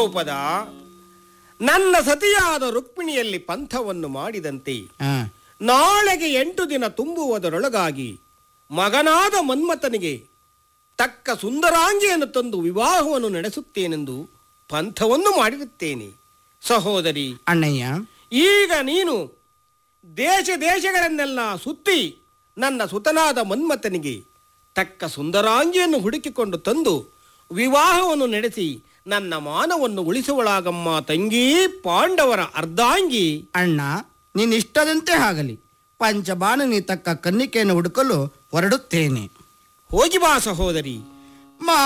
ದ್ರೌಪದ ನನ್ನ ಸತಿಯಾದ ರುಕ್ಮಿಣಿಯಲ್ಲಿ ಪಂಥವನ್ನು ಮಾಡಿದಂತೆ ಹಾ ನಾಳೆಗೆ ಎಂಟು ದಿನ ತುಂಬುವುದರೊಳಗಾಗಿ ಮಗನಾದ ಮನ್ಮಥನಿಗೆ ತಕ್ಕ ಸುಂದರಾಂಗಿಯನ್ನು ತಂದು ವಿವಾಹವನ್ನು ನಡೆಸುತ್ತೇನೆಂದು ಪಂಥವನ್ನು ಮಾಡಿರುತ್ತೇನೆ ಸಹೋದರಿ ಅಣ್ಣಯ್ಯ ಈಗ ನೀನು ದೇಶ ದೇಶಗಳನ್ನೆಲ್ಲ ಸುತ್ತಿ ನನ್ನ ಸುತನಾದ ಮನ್ಮಥನಿಗೆ ತಕ್ಕ ಸುಂದರಾಂಗಿಯನ್ನು ಹುಡುಕಿಕೊಂಡು ತಂದು ವಿವಾಹವನ್ನು ನಡೆಸಿ ನನ್ನ ಮಾನವನ್ನು ಉಳಿಸುವಳಾಗಮ್ಮ ತಂಗಿ ಪಾಂಡವರ ಅರ್ಧಾಂಗಿ ಅಣ್ಣ ನೀನ್ ಇಷ್ಟದಂತೆ ಆಗಲಿ ಪಂಚಬಾಣನಿ ತಕ್ಕ ಕನ್ನಿಕೆಯನ್ನು ಹುಡುಕಲು ಹೊರಡುತ್ತೇನೆ ಹೋಗಿ ಬಾ ಸಹೋದರಿ